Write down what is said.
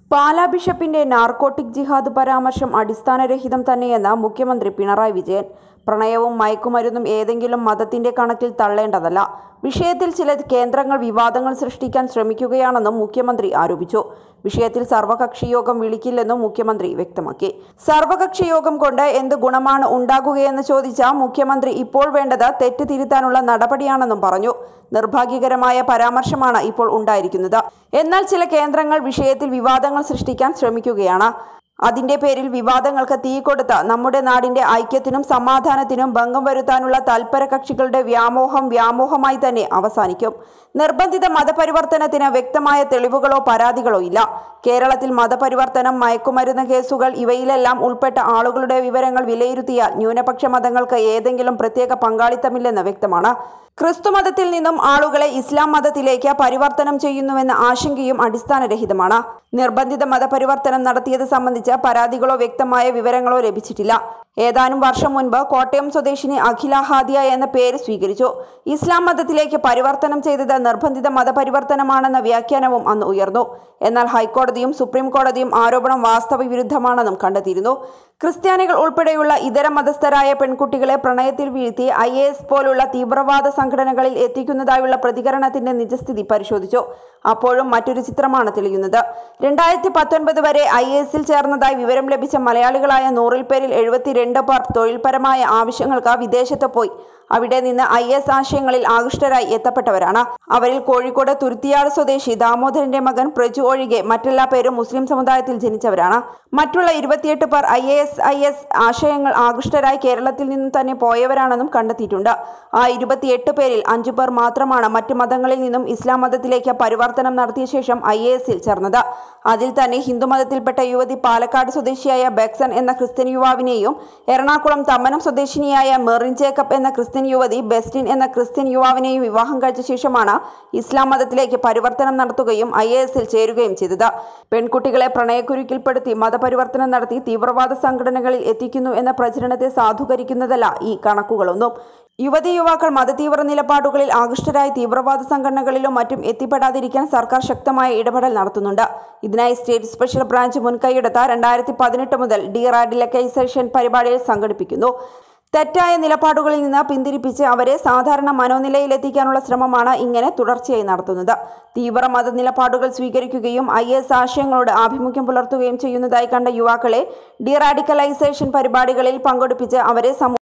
പാലാ ബിഷപ്പിന്റെ നാർക്കോട്ടിക് ജിഹാദ് പരാമർശം അടിസ്ഥാനരഹിതം തന്നെയെന്ന് മുഖ്യമന്ത്രി പിണറായി വിജയൻ പ്രണയവും മയക്കുമരുന്നും ഏതെങ്കിലും മതത്തിന്റെ കണക്കിൽ തള്ളേണ്ടതല്ല വിഷയത്തിൽ ചില കേന്ദ്രങ്ങൾ വിവാദങ്ങൾ സൃഷ്ടിക്കാൻ ശ്രമിക്കുകയാണെന്നും മുഖ്യമന്ത്രി ആരോപിച്ചു വിഷയത്തിൽ സർവകക്ഷി യോഗം വിളിക്കില്ലെന്നും മുഖ്യമന്ത്രി വ്യക്തമാക്കി സർവകക്ഷി യോഗം കൊണ്ട് എന്ത് ഗുണമാണ് ഉണ്ടാകുകയെന്ന് ചോദിച്ച മുഖ്യമന്ത്രി ഇപ്പോൾ വേണ്ടത് തെറ്റ് തിരുത്താനുള്ള നടപടിയാണെന്നും പറഞ്ഞു നിർഭാഗ്യകരമായ പരാമർശമാണ് ഇപ്പോൾ ഉണ്ടായിരിക്കുന്നത് എന്നാൽ ചില കേന്ദ്രങ്ങൾ വിഷയത്തിൽ വിവാദങ്ങൾ സൃഷ്ടിക്കാൻ ശ്രമിക്കുകയാണ് അതിന്റെ പേരിൽ വിവാദങ്ങൾക്ക് തീ കൊടുത്ത് നമ്മുടെ നാടിന്റെ ഐക്യത്തിനും സമാധാനത്തിനും ഭംഗം വരുത്താനുള്ള തൽപര കക്ഷികളുടെ വ്യാമോഹം വ്യാമോഹമായി തന്നെ അവസാനിക്കും നിർബന്ധിത മതപരിവർത്തനത്തിന് വ്യക്തമായ തെളിവുകളോ പരാതികളോ ഇല്ല കേരളത്തിൽ മതപരിവർത്തനം മയക്കുമരുന്ന് കേസുകൾ ഇവയിലെല്ലാം ഉൾപ്പെട്ട ആളുകളുടെ വിവരങ്ങൾ വിലയിരുത്തിയാൽ ന്യൂനപക്ഷ മതങ്ങൾക്ക് ഏതെങ്കിലും പ്രത്യേക പങ്കാളിത്തമില്ലെന്ന് വ്യക്തമാണ് ക്രിസ്തുമതത്തിൽ നിന്നും ആളുകളെ ഇസ്ലാം മതത്തിലേക്ക് പരിവർത്തനം ചെയ്യുന്നുവെന്ന ആശങ്കയും അടിസ്ഥാനരഹിതമാണ് നിർബന്ധിത മതപരിവർത്തനം നടത്തിയത് സംബന്ധിച്ച് പരാതികളോ വ്യക്തമായ വിവരങ്ങളോ ലഭിച്ചിട്ടില്ല ഏതാനും വർഷം മുൻപ് കോട്ടയം സ്വദേശിനി അഖില ഹാദിയ എന്ന പേര് സ്വീകരിച്ചു ഇസ്ലാം മതത്തിലേക്ക് പരിവർത്തനം ചെയ്തത് നിർബന്ധിത മതപരിവർത്തനമാണെന്ന വ്യാഖ്യാനവും അന്ന് ഉയർന്നു എന്നാൽ ഹൈക്കോടതിയും സുപ്രീം കോടതിയും ആരോപണം വാസ്തവ വിരുദ്ധമാണെന്നും കണ്ടെത്തിയിരുന്നു ക്രിസ്ത്യാനികൾ ഉൾപ്പെടെയുള്ള ഇതര മതസ്ഥരായ പെൺകുട്ടികളെ പ്രണയത്തിൽ വീഴ്ത്തി ഐ എ എസ് പോലുള്ള തീവ്രവാദ സംഘടനകളിൽ എത്തിക്കുന്നതായുള്ള പ്രതികരണത്തിന്റെ നിജസ്ഥിതി പരിശോധിച്ചു അപ്പോഴും മറ്റൊരു ചിത്രമാണ് തെളിയുന്നത് രണ്ടായിരത്തി പത്തൊൻപത് വരെ ഐ എസിൽ ചേർന്നതായി വിവരം ലഭിച്ച മലയാളികളായ നൂറിൽ പേരിൽ എഴുപത്തിരണ്ട് പേർ തൊഴിൽപരമായ ആവശ്യങ്ങൾക്ക് വിദേശത്ത് പോയി അവിടെ നിന്ന് ഐ എസ് ആശയങ്ങളിൽ ആകൃഷ്ടരായി എത്തപ്പെട്ടവരാണ് അവരിൽ കോഴിക്കോട് തുരുത്തിയാട് സ്വദേശി ദാമോദരന്റെ മകൻ പ്രജു ഒഴികെ മറ്റെല്ലാ പേരും മുസ്ലിം സമുദായത്തിൽ ജനിച്ചവരാണ് മറ്റുള്ള ഇരുപത്തിയെട്ട് പേർ I A S I S ആശയങ്ങൾ ആകൃഷ്ടരായി കേരളത്തിൽ നിന്നും തന്നെ പോയവരാണെന്നും കണ്ടെത്തിയിട്ടുണ്ട് ആ ഇരുപത്തിയെട്ട് പേരിൽ അഞ്ചു പേർ മാത്രമാണ് മറ്റു മതങ്ങളിൽ നിന്നും ഇസ്ലാം മതത്തിലേക്ക് പരിവർത്തനം നടത്തിയ ശേഷം ഐ എ എസിൽ ചേർന്നത് അതിൽ തന്നെ ഹിന്ദുമതത്തിൽപ്പെട്ട യുവതി പാലക്കാട് സ്വദേശിയായ ബെക്സൺ എന്ന ക്രിസ്ത്യൻ യുവാവിനെയും എറണാകുളം തമ്മനം സ്വദേശിനിയായ മെറിൻ ജേക്കബ് എന്ന ക്രിസ്ത്യൻ യുവതി ബെസ്റ്റിൻ എന്ന ക്രിസ്ത്യൻ യുവാവിനെയും വിവാഹം കഴിച്ച ശേഷമാണ് ഇസ്ലാം മതത്തിലേക്ക് പരിവർത്തനം നടത്തുകയും ഐ എ എസിൽ ചേരുകയും ചെയ്തത് പെൺകുട്ടികളെ പ്രണയക്കുരുക്കിൽപ്പെടുത്തി മതപരിവർത്തനം നടത്തി തീവ്രവാദ സംഘടനകളിൽ എത്തിക്കുന്നു എന്ന പ്രചരണത്തെ സാധൂകരിക്കുന്നതല്ല ഈ കണക്കുകളൊന്നും യുവതി യുവാക്കൾ മതതീവ്ര നിലപാടുകളിൽ ആകൃഷ്ടരായി തീവ്രവാദ സംഘടനകളിലും മറ്റും എത്തിപ്പെടാതിരിക്കാൻ സർക്കാർ ശക്തമായ ഇടപെടൽ നടത്തുന്നുണ്ട് ഇതിനായി സ്റ്റേറ്റ് സ്പെഷ്യൽ ബ്രാഞ്ച് മുൻകൈയെടുത്ത രണ്ടായിരത്തി പതിനെട്ട് മുതൽ ഡി റാഡിലക്കൈസേഷൻ പരിപാടിയിൽ സംഘടിപ്പിക്കുന്നു തെറ്റായ നിലപാടുകളിൽ നിന്ന് പിന്തിരിപ്പിച്ച് അവരെ സാധാരണ മനോനിലയിലെത്തിക്കാനുള്ള ശ്രമമാണ് ഇങ്ങനെ തുടർച്ചയായി നടത്തുന്നത് തീവ്ര മത നിലപാടുകൾ സ്വീകരിക്കുകയും ഐ എസ് ആശയങ്ങളോട് ആഭിമുഖ്യം പുലർത്തുകയും ചെയ്യുന്നതായി കണ്ട യുവാക്കളെ ഡിറാഡിക്കലൈസേഷൻ പരിപാടികളിൽ പങ്കെടുപ്പിച്ച് അവരെ സമൂഹ